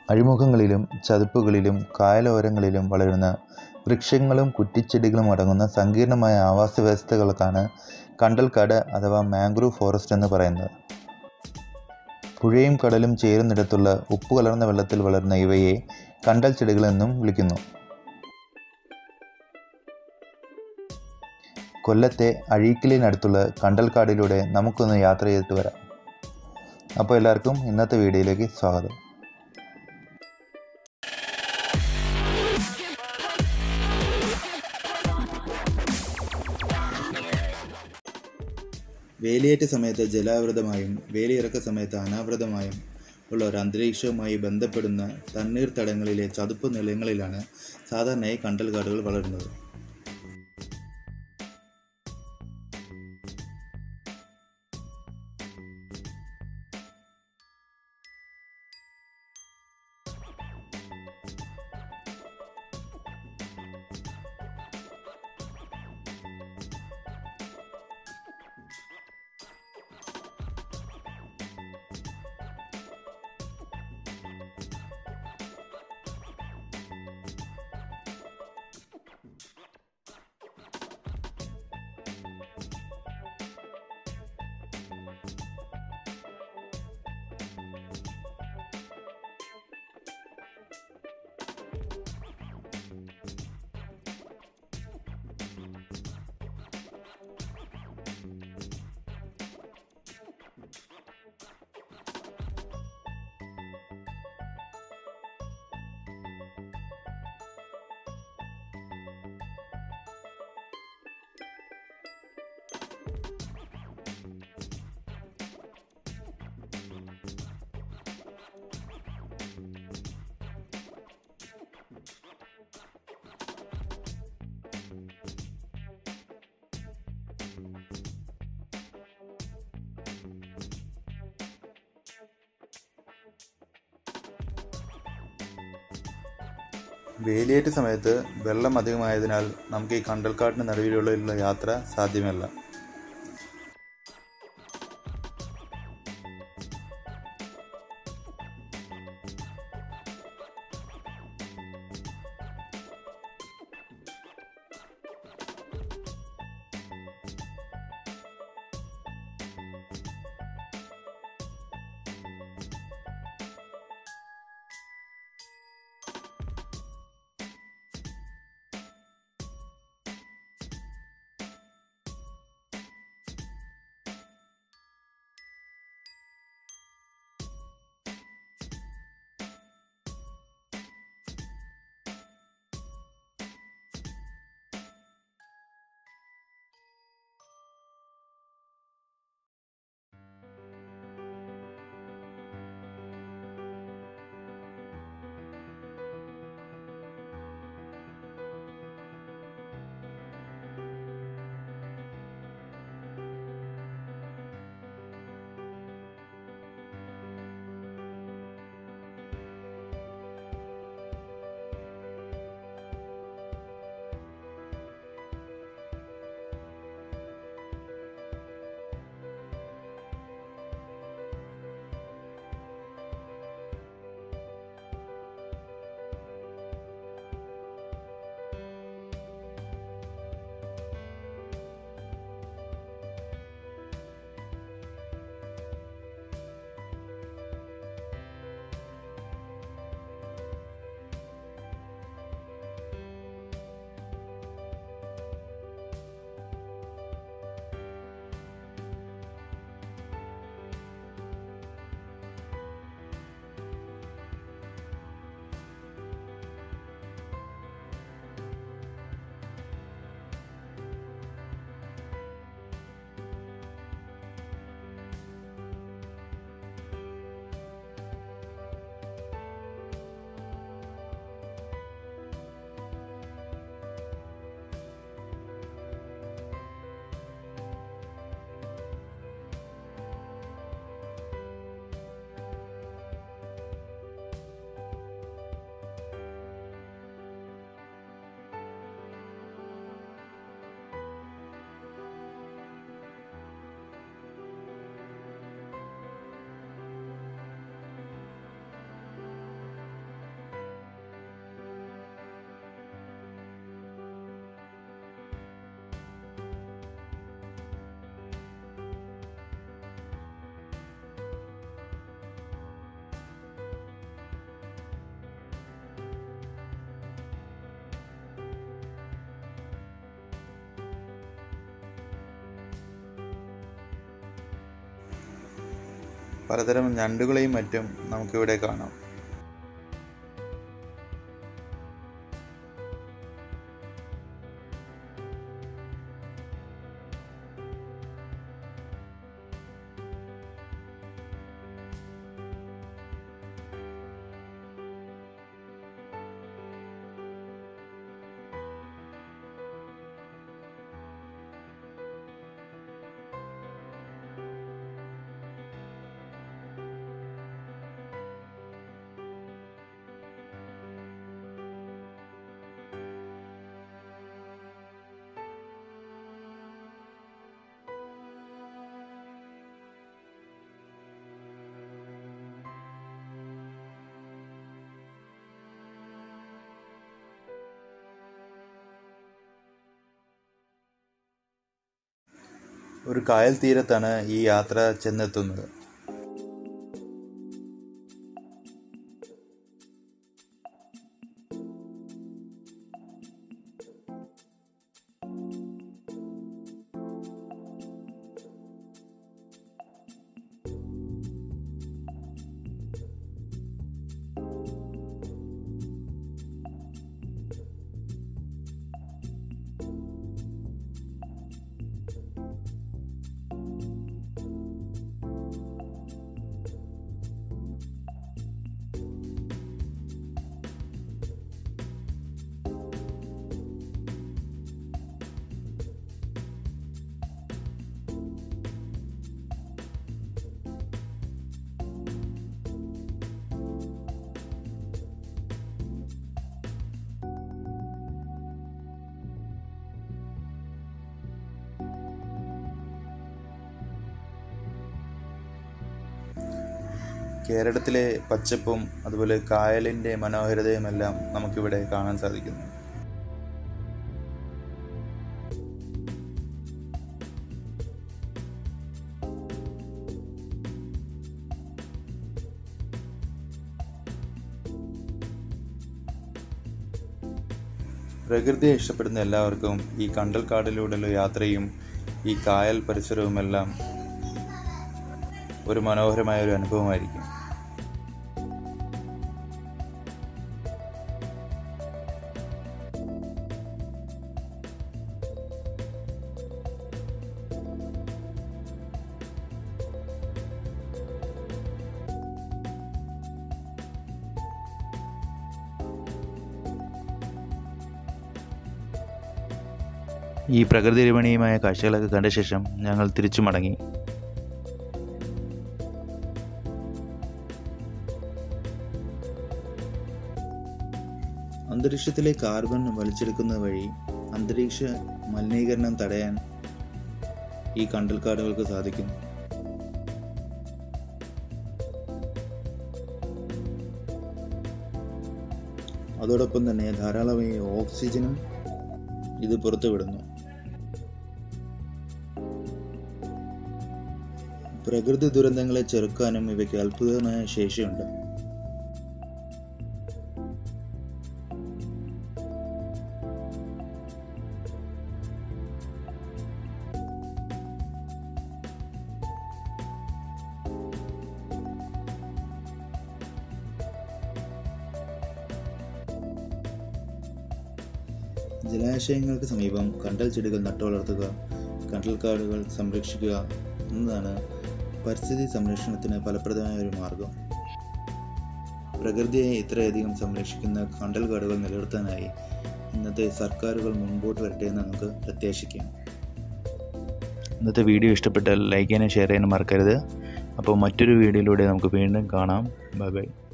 അഴിമുഖങ്ങളിലും ചതുപ്പുകളിലും കായലോരങ്ങളിലും വളരുന്ന വൃക്ഷങ്ങളും കുറ്റിച്ചെടികളും അടങ്ങുന്ന സങ്കീർണമായ ആവാസ വ്യവസ്ഥകൾക്കാണ് കണ്ടൽക്കാട് അഥവാ മാംഗ്രൂവ് ഫോറസ്റ്റ് എന്ന് പറയുന്നത് പുഴയും കടലും ചേരുന്നിടത്തുള്ള ഉപ്പ് കലർന്ന വെള്ളത്തിൽ വളരുന്ന ഇവയെ കണ്ടൽ ചെടികൾ എന്നും വിളിക്കുന്നു കൊല്ലത്തെ അഴീക്കലിനടുത്തുള്ള കണ്ടൽക്കാടിലൂടെ നമുക്കൊന്ന് യാത്ര ചെയ്തിട്ട് വരാം അപ്പോൾ എല്ലാവർക്കും ഇന്നത്തെ വീഡിയോയിലേക്ക് സ്വാഗതം വേലിയേറ്റ സമയത്ത് ജലാവൃതമായും വേലിയിറക്ക സമയത്ത് അനാവൃതമായും ഉള്ള ഒരു അന്തരീക്ഷവുമായി ബന്ധപ്പെടുന്ന തണ്ണീർത്തടങ്ങളിലെ ചതുപ്പ് നിലങ്ങളിലാണ് സാധാരണയായി കണ്ടൽക്കാടുകൾ വളരുന്നത് വേലിയേറ്റ സമയത്ത് വെള്ളം അധികമായതിനാൽ നമുക്ക് ഈ കണ്ടൽക്കാട്ടിന് നടുവിലുള്ള യാത്ര സാധ്യമല്ല പലതരം ഞണ്ടുകളെയും മറ്റും നമുക്കിവിടെ കാണാം ഒരു കായൽ തീരത്താണ് ഈ യാത്ര ചെന്നെത്തുന്നത് കേരളത്തിലെ പച്ചപ്പും അതുപോലെ കായലിൻ്റെ മനോഹരതയുമെല്ലാം നമുക്കിവിടെ കാണാൻ സാധിക്കുന്നു പ്രകൃതിയെ ഇഷ്ടപ്പെടുന്ന എല്ലാവർക്കും ഈ കണ്ടൽക്കാടിലൂടെയുള്ള യാത്രയും ഈ കായൽ പരിസരവുമെല്ലാം ഒരു മനോഹരമായ ഒരു അനുഭവമായിരിക്കും ഈ പ്രകൃതി രമണീയമായ കാഴ്ചകളൊക്കെ കണ്ട ശേഷം ഞങ്ങൾ തിരിച്ചു മടങ്ങി അന്തരീക്ഷത്തിലെ കാർബൺ വലിച്ചെടുക്കുന്നത് വഴി അന്തരീക്ഷ മലിനീകരണം തടയാൻ ഈ കണ്ടൽക്കാടുകൾക്ക് സാധിക്കുന്നു അതോടൊപ്പം തന്നെ ധാരാളമായി ഓക്സിജനും ഇത് പുറത്തുവിടുന്നു പ്രകൃതി ദുരന്തങ്ങളെ ചെറുക്കാനും ഇവയ്ക്ക് അത്ഭുതമായ ശേഷിയുണ്ട് ജലാശയങ്ങൾക്ക് സമീപം കണ്ടൽ ചെടികൾ നട്ടുവളർത്തുക കണ്ടൽക്കാടുകൾ സംരക്ഷിക്കുക എന്നതാണ് പരിസ്ഥിതി സംരക്ഷണത്തിന് ഫലപ്രദമായ ഒരു മാർഗം പ്രകൃതിയെ ഇത്രയധികം സംരക്ഷിക്കുന്ന കണ്ടൽക്കാടുകൾ നിലനിർത്താനായി ഇന്നത്തെ സർക്കാരുകൾ മുൻപോട്ട് വരട്ടെ എന്ന് നമുക്ക് പ്രത്യാശിക്കാം ഇന്നത്തെ വീഡിയോ ഇഷ്ടപ്പെട്ടാൽ ലൈക്ക് ചെയ്യാനും ഷെയർ ചെയ്യാനും മറക്കരുത് അപ്പോൾ മറ്റൊരു വീഡിയോയിലൂടെ നമുക്ക് വീണ്ടും കാണാം ബൈ ബൈ